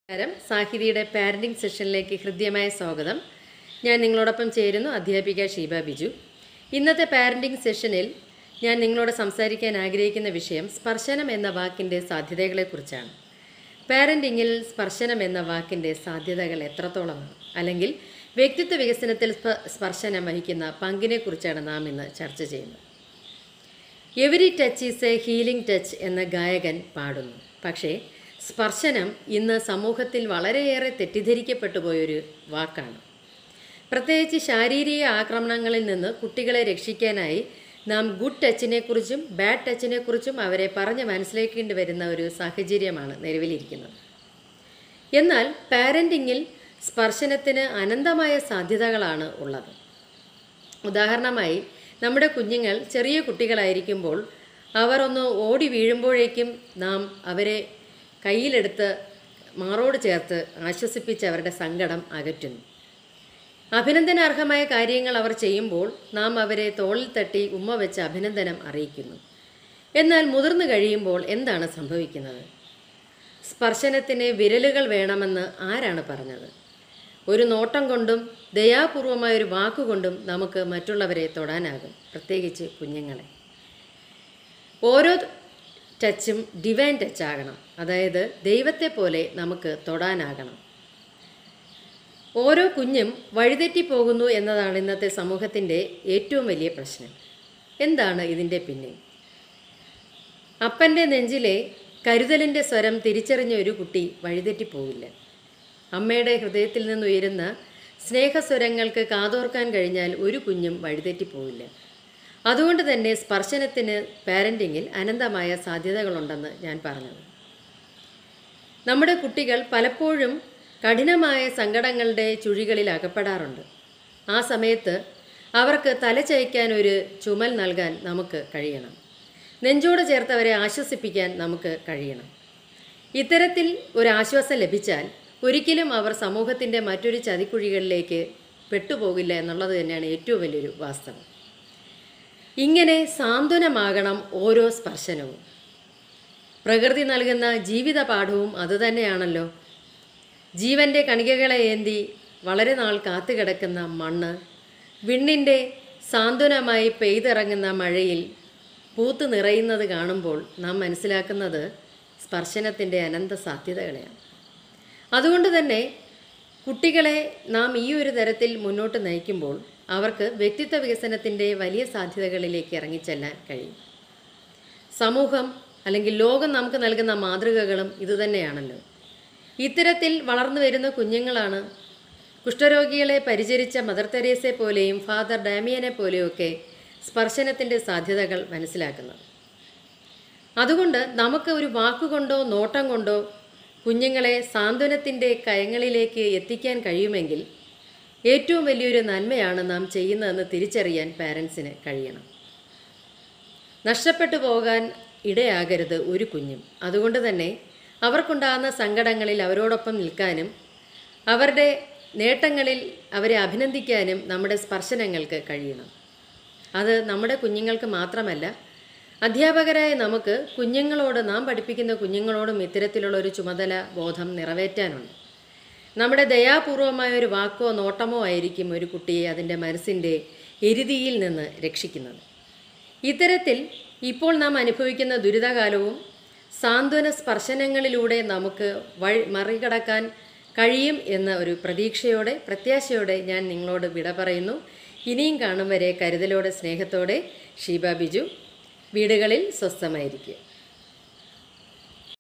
നമസ്കാരം സാഹിതിയുടെ പാരൻറ്റിംഗ് സെഷനിലേക്ക് ഹൃദ്യമായ സ്വാഗതം ഞാൻ നിങ്ങളോടൊപ്പം ചേരുന്നു അധ്യാപിക ഷീബ ബിജു ഇന്നത്തെ പാരൻറ്റിംഗ് സെഷനിൽ ഞാൻ നിങ്ങളോട് സംസാരിക്കാൻ ആഗ്രഹിക്കുന്ന വിഷയം സ്പർശനം എന്ന വാക്കിൻ്റെ സാധ്യതകളെക്കുറിച്ചാണ് പാരൻറ്റിങ്ങിൽ സ്പർശനം എന്ന വാക്കിൻ്റെ സാധ്യതകൾ എത്രത്തോളമാണ് അല്ലെങ്കിൽ വ്യക്തിത്വ വികസനത്തിൽ സ്പ- സ്പർശനം വഹിക്കുന്ന പങ്കിനെക്കുറിച്ചാണ് നാം ഇന്ന് ചർച്ച ചെയ്യുന്നത് every touch is a healing touch എന്ന ഗായകൻ പാടുന്നു പക്ഷേ സ്പർശനം ഇന്ന് സമൂഹത്തിൽ വളരെയേറെ തെറ്റിദ്ധരിക്കപ്പെട്ടു പോയൊരു വാക്കാണ് പ്രത്യേകിച്ച് ശാരീരിക ആക്രമണങ്ങളിൽ നിന്ന് കുട്ടികളെ രക്ഷിക്കാനായി നാം ഗുഡ് ടച്ചിനെക്കുറിച്ചും ബാഡ് ടച്ചിനെക്കുറിച്ചും അവരെ പറഞ്ഞ് മനസ്സിലാക്കേണ്ടി വരുന്ന ഒരു സാഹചര്യമാണ് നിലവിലിരിക്കുന്നത് എന്നാൽ പാരൻറ്റിങ്ങിൽ സ്പർശനത്തിന് അനന്തമായ സാധ്യതകളാണ് ഉള്ളത് ഉദാഹരണമായി നമ്മുടെ കുഞ്ഞുങ്ങൾ ചെറിയ കുട്ടികളായിരിക്കുമ്പോൾ അവർ ഒന്ന് ഓടി വീഴുമ്പോഴേക്കും നാം അവരെ കയ്യിലെടുത്ത് മാറോട് ചേർത്ത് ആശ്വസിപ്പിച്ച് അവരുടെ സങ്കടം അകറ്റുന്നു അഭിനന്ദനാർഹമായ കാര്യങ്ങൾ അവർ ചെയ്യുമ്പോൾ നാം അവരെ തോളിൽ തട്ടി ഉമ്മ വെച്ച് അഭിനന്ദനം അറിയിക്കുന്നു എന്നാൽ മുതിർന്നു കഴിയുമ്പോൾ എന്താണ് സംഭവിക്കുന്നത് സ്പർശനത്തിന് വിരലുകൾ വേണമെന്ന് ആരാണ് പറഞ്ഞത് ഒരു നോട്ടം കൊണ്ടും ദയാപൂർവമായ ഒരു വാക്കുകൊണ്ടും നമുക്ക് മറ്റുള്ളവരെ തൊടാനാകും പ്രത്യേകിച്ച് കുഞ്ഞുങ്ങളെ ഓരോ ടച്ചും ഡിവൈൻ ടച്ച് ആകണം അതായത് ദൈവത്തെ പോലെ നമുക്ക് തൊടാനാകണം ഓരോ കുഞ്ഞും വഴിതെറ്റി പോകുന്നു എന്നതാണ് ഇന്നത്തെ സമൂഹത്തിൻ്റെ ഏറ്റവും വലിയ പ്രശ്നം എന്താണ് ഇതിൻ്റെ പിന്നിൽ അപ്പൻ്റെ നെഞ്ചിലെ കരുതലിൻ്റെ സ്വരം തിരിച്ചറിഞ്ഞ ഒരു കുട്ടി വഴിതെറ്റി പോവില്ല അമ്മയുടെ ഹൃദയത്തിൽ നിന്നുയരുന്ന സ്നേഹസ്വരങ്ങൾക്ക് കാതോർക്കാൻ കഴിഞ്ഞാൽ ഒരു കുഞ്ഞും വഴിതെറ്റി പോവില്ല അതുകൊണ്ട് തന്നെ സ്പർശനത്തിന് പാരൻറ്റിങ്ങിൽ അനന്തമായ സാധ്യതകളുണ്ടെന്ന് ഞാൻ പറഞ്ഞത് നമ്മുടെ കുട്ടികൾ പലപ്പോഴും കഠിനമായ സങ്കടങ്ങളുടെ ചുഴികളിൽ അകപ്പെടാറുണ്ട് ആ സമയത്ത് അവർക്ക് തലചയക്കാൻ ഒരു ചുമൽ നൽകാൻ നമുക്ക് കഴിയണം നെഞ്ചോട് ചേർത്തവരെ ആശ്വസിപ്പിക്കാൻ നമുക്ക് കഴിയണം ഇത്തരത്തിൽ ഒരു ആശ്വാസം ലഭിച്ചാൽ ഒരിക്കലും അവർ സമൂഹത്തിൻ്റെ മറ്റൊരു ചതിക്കുഴികളിലേക്ക് പെട്ടുപോകില്ല എന്നുള്ളത് തന്നെയാണ് ഏറ്റവും വലിയൊരു വാസ്തവം ഇങ്ങനെ സാന്ത്വനമാകണം ഓരോ സ്പർശനവും പ്രകൃതി നൽകുന്ന ജീവിത പാഠവും അതുതന്നെയാണല്ലോ ജീവൻ്റെ കണികകളെ ഏന്തി വളരെ നാൾ കാത്തുകിടക്കുന്ന മണ്ണ് വിണ്ണിൻ്റെ സാന്ത്വനമായി പെയ്തിറങ്ങുന്ന മഴയിൽ പൂത്ത് നിറയുന്നത് കാണുമ്പോൾ നാം മനസ്സിലാക്കുന്നത് സ്പർശനത്തിൻ്റെ അനന്ത സാധ്യതകളെയാണ് അതുകൊണ്ട് തന്നെ കുട്ടികളെ നാം ഈ ഒരു തരത്തിൽ മുന്നോട്ട് നയിക്കുമ്പോൾ അവർക്ക് വ്യക്തിത്വ വികസനത്തിൻ്റെ വലിയ സാധ്യതകളിലേക്ക് ഇറങ്ങിച്ചെല്ലാൻ കഴിയും സമൂഹം അല്ലെങ്കിൽ ലോകം നമുക്ക് നൽകുന്ന മാതൃകകളും ഇതുതന്നെയാണല്ലോ ഇത്തരത്തിൽ വളർന്നു വരുന്ന കുഞ്ഞുങ്ങളാണ് കുഷ്ഠരോഗികളെ പരിചരിച്ച മദർ തെരേസയെ പോലെയും ഫാദർ ഡാമിയനെ പോലെയൊക്കെ സ്പർശനത്തിൻ്റെ സാധ്യതകൾ മനസ്സിലാക്കുന്നത് അതുകൊണ്ട് നമുക്ക് ഒരു വാക്കുകൊണ്ടോ നോട്ടം കൊണ്ടോ കുഞ്ഞുങ്ങളെ സാന്ത്വനത്തിൻ്റെ കയങ്ങളിലേക്ക് എത്തിക്കാൻ കഴിയുമെങ്കിൽ ഏറ്റവും വലിയൊരു നന്മയാണ് നാം ചെയ്യുന്നതെന്ന് തിരിച്ചറിയാൻ പാരൻസിന് കഴിയണം നഷ്ടപ്പെട്ടു പോകാൻ ഇടയാകരുത് ഒരു കുഞ്ഞും അതുകൊണ്ട് തന്നെ അവർക്കുണ്ടാകുന്ന സങ്കടങ്ങളിൽ അവരോടൊപ്പം നിൽക്കാനും അവരുടെ നേട്ടങ്ങളിൽ അവരെ അഭിനന്ദിക്കാനും നമ്മുടെ സ്പർശനങ്ങൾക്ക് കഴിയണം അത് നമ്മുടെ കുഞ്ഞുങ്ങൾക്ക് മാത്രമല്ല അധ്യാപകരായ നമുക്ക് കുഞ്ഞുങ്ങളോട് നാം പഠിപ്പിക്കുന്ന കുഞ്ഞുങ്ങളോടും ഇത്തരത്തിലുള്ള ഒരു ചുമതല ബോധം നിറവേറ്റാനുണ്ട് നമ്മുടെ ദയാപൂർവമായ ഒരു വാക്കോ നോട്ടമോ ആയിരിക്കും ഒരു കുട്ടിയെ അതിൻ്റെ മനസ്സിൻ്റെ എരുതിയിൽ നിന്ന് രക്ഷിക്കുന്നത് ഇത്തരത്തിൽ ഇപ്പോൾ നാം അനുഭവിക്കുന്ന ദുരിതകാലവും സാന്ത്വന സ്പർശനങ്ങളിലൂടെ നമുക്ക് വഴി മറികടക്കാൻ കഴിയും എന്ന ഒരു പ്രതീക്ഷയോടെ പ്രത്യാശയോടെ ഞാൻ നിങ്ങളോട് വിട പറയുന്നു ഇനിയും കാണും വരെ കരുതലോടെ സ്നേഹത്തോടെ ഷീബ ബിജു വീടുകളിൽ സ്വസ്ഥമായിരിക്കുക